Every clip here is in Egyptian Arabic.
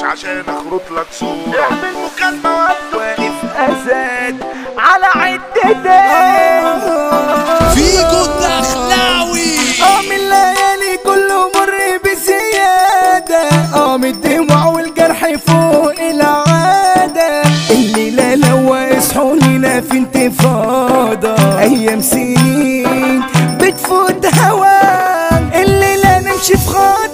عشان اخرط لك صورة اعمل مكالمة وابدو واقف اسد على عدتين فيجو الدخلاوي اه من الليالي كله مر بزيادة اه من الدموع والجرح فوق العادة الليلة لو اصحونينا في انتفاضة ايام سنين بتفوت هوام الليلة نمشي في خط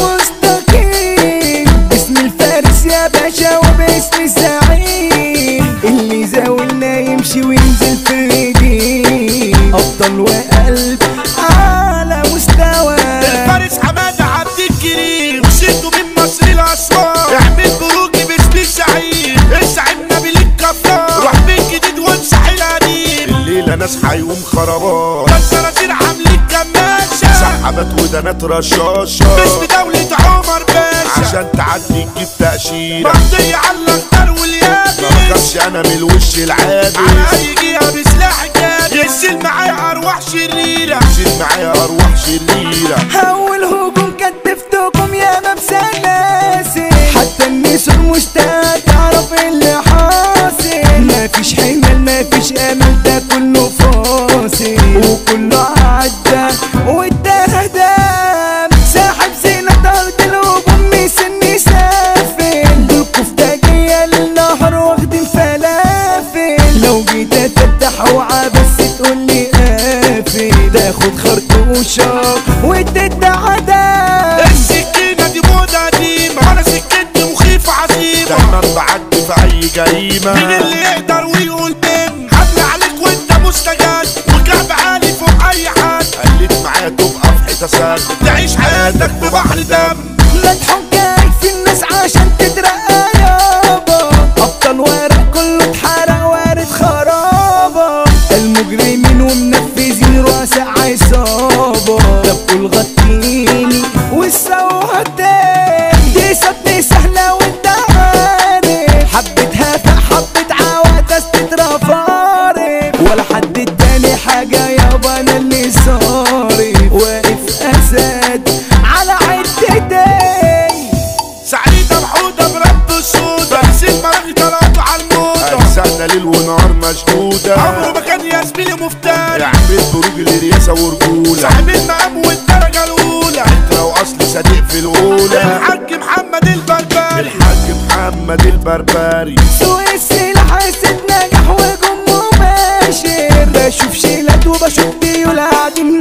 مستقيم اسم الفارس يا باشا وباسم الزعيم اللي زاولنا يمشي وينزل في الرجيم افضل وقلب على مستوى الفارس حمادة عبد الكريم وشيته من مصر الأسوار اعمل بروجي باسم الزعيم الزعيم نبيل الكفار روح بيت جديد وامسح القديم الليلة ناس حيوم خرابات الصراصير عاملين كماشة سحبات ودانات رشاشة باسم دولة عمر باشا عشان تعدي تجيب تأشيرة مقضية على الأخضر ما واليابس بخافش انا من الوش العادي على أي جهة بسلاح جاد يسيل معايا أرواح شريرة شيل معايا ارواح شريرة اول هجوم كتفتكم يا مبسى ناسي حتى النسور مشتاقة تعرف اللي حاصل مفيش حمل مفيش امل ده كله فاصل وكله عدى والدهدام ساحب زينة ارض الهجوم مسني سافل دول كفتاجية للنهر واخدين فلافل لو جيت افتح وعا بس تقولي قافل تاخد خرطوشة وتتعدى السكينة دي موضة قديمة أنا سكنتي مخيفة عظيمة دايما بعدي في اي مين جريمة اللي يقدر ويقول بن حمل عليك وانت مستجد وكعب عالي فوق اي حد قلت معايا تبقى في حتة سد تعيش حياتك في بحر دم لا تحجاج في الناس عشان تترقى يابا ابطال ورق كله اتحرق وارد خرابة المجرمين ومنفذين رؤساء عصابة دبوا الغطيني والسوهتين دي صدمة سهلة وانت عارف حبتها فحبت عواتس تترفارق ولا حد تاني حاجة يابا انا اللي صارف واقف اسد على عدتين سعيدة محودة برب السودة بسيب مراغي طلعتوا على الموضة اجسادنا ليل ونهار مشدودة عمره ما كان يا زميلي مفتري اعمل بروج لرياسة ورجولة صاحب المقام والدرجة الأولى لو اصل صديق في الاولى الحاج محمد البربري الحاج محمد البربري سوق السلاح حسيت نجاح وجم مباشر بشوف شيلات وبشوف ديول قاعدين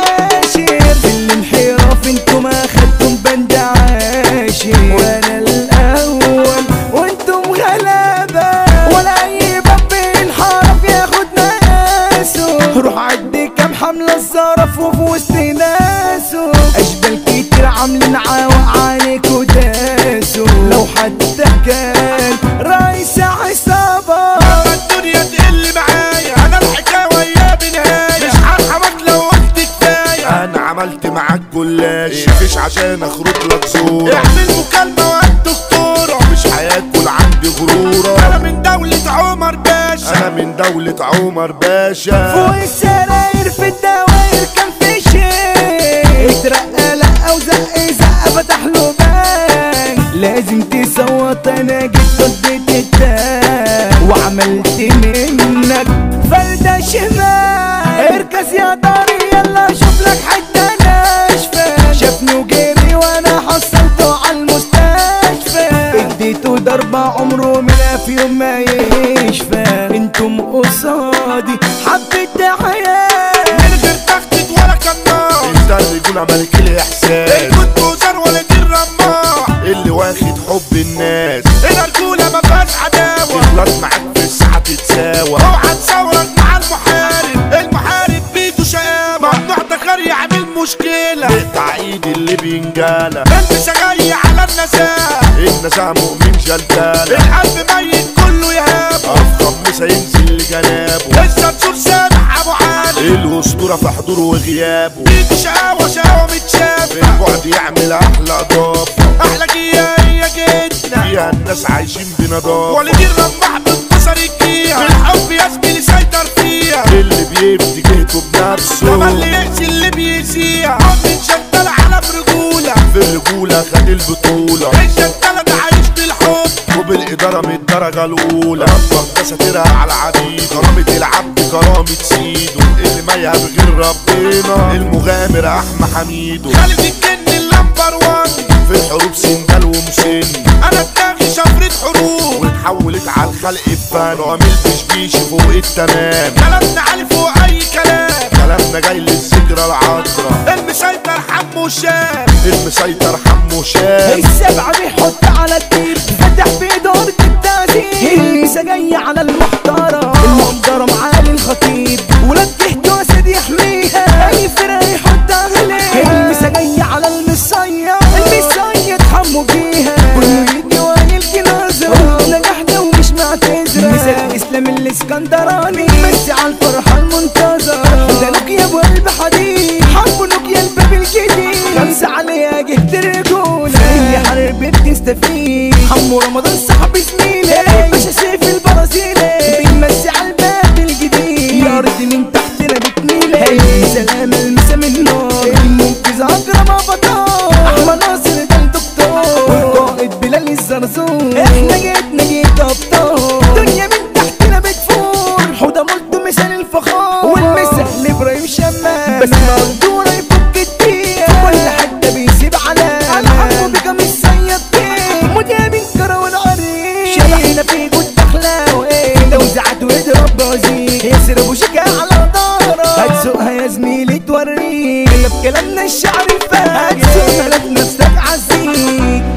معاشر في الانحراف انتوا ما خدتم بند عاشر وانا الاول وانتم غلابه ولا اي باب بينحرف ياخد ناسه روح عدي كام حمله الزرف وفي وسط ناسه اشبال كتير عاملين عواق عليكوا داسوا لو حتى كان رئيس عصابه لما الدنيا تقل معايا أنا الحكاية وياه بنهاية مش هرحمك لو قلت كفاية انا عملت معاك جلاش مفيش عشان اخرط لك صورة اعمل مكالمة وقت دكتورة مش هياكل عندي غرورة أنا من دولة عمر باشا انا من دولة عمر باشا فوق السراير في الدواير كان في شيء اترقى لا وزق زق فتح له بان لازم تصوت انا جيت رديت التان وعملت منك فردة شمال اركز يا طاري يلا شوف لك حتة ناشفة شافني وجري وانا حصلته على المستشفى اديته ضربة عمره ما في يوم ما يشفى انتم قصادي حبة حياة من غير تخطيط ولا كنار انت الرجولة ملك الاحساس كنت وزار ولا دي الرماح اللي واخد حب الناس الرجولة ما فيهاش عداوة تغلط معاك في الساعة تتساوى اوعى تصورك مع المحارب المحارب بيده شقامة ممنوع تخر يعمل مشكلة نقطع ايد اللي بينجالة انت شغاي على النساء النساء مؤمن جلدالة القلب ميت كله يهابه افخم مسا ينزل لجنابه الشمسور سامح ابو علي الاسطورة في حضوره وغيابه بيدي شقاوة شقاوة متشافة البعد يعمل احلى اضافة احلى جيه هي جدنا فيها الناس عايشين بنضافة ولدي الرماح بانتصر الجيها بالحب يا زميلي سيطر فيها اللي بيبدي جهته بنفسه لما اللي يأذي اللي بيأذيها من شغال على برجولة في الرجولة خد البطولة الشغالة ده عايش اسلوب الاداره من الدرجه الاولى ربك ده ساترها على العديد كرامه العبد كرامه سيده اللي ما بغير ربنا المغامر احمى حميدو خالد الجن اللمبر وان في الحروب سندال ومسن انا دماغي شفرة حروب واتحولت على الخلق بفن وعمل بشبيش فوق التمام كلامنا عالي فوق اي كلام كلامنا جاي للذكرى العطرة المسيطر حمو شام المسيطر حمو شام السبعة بيحط على التيب فتح بإدارة التعذيب الليسة جاية على المحترم المحترم عالي الخطيب ولاد جهد واسد يحميها أي فرقة يحط عليه الليسة جاية على المصيد المصيد حمو بيها كله يدي ويلقي نظرة نجاح ده ومش معتذرة مثال إسلام الإسكندراني بس على الفرحة المنتظرة ده نوكيا أبو قلب حديد حرب نوكيا الباب الجديد خمسة عليها جهد الرجولة هي حرب بتستفيد حمو رمضان صاحب زميلي باشا سيف البرازيلي بيمسي على الباب الجديد يا أرض من تحتنا بتميلي سلام المسا من نار المنقذ أكرم أبطال أحمد ناصر ده الدكتور والقائد بلال الزرزور احنا جيتنا جيت أبطال دنيا من تحتنا بتفور حوضة مولتو مثال الفخار والمثل إبراهيم شمال بس مقدورة يفك التير كل حد بيسيب علامة على حقه بقى مش سيد كيف مدام الكرة والعريس شبحنا في جود دخلاوي ده وزعت واضرب بوزيك ياسر ابو شجاع على ظهرك هتسوقها يا زميلي توريك احنا بكلامنا الشعر فاجر هتسوقها لك نفسك عزيك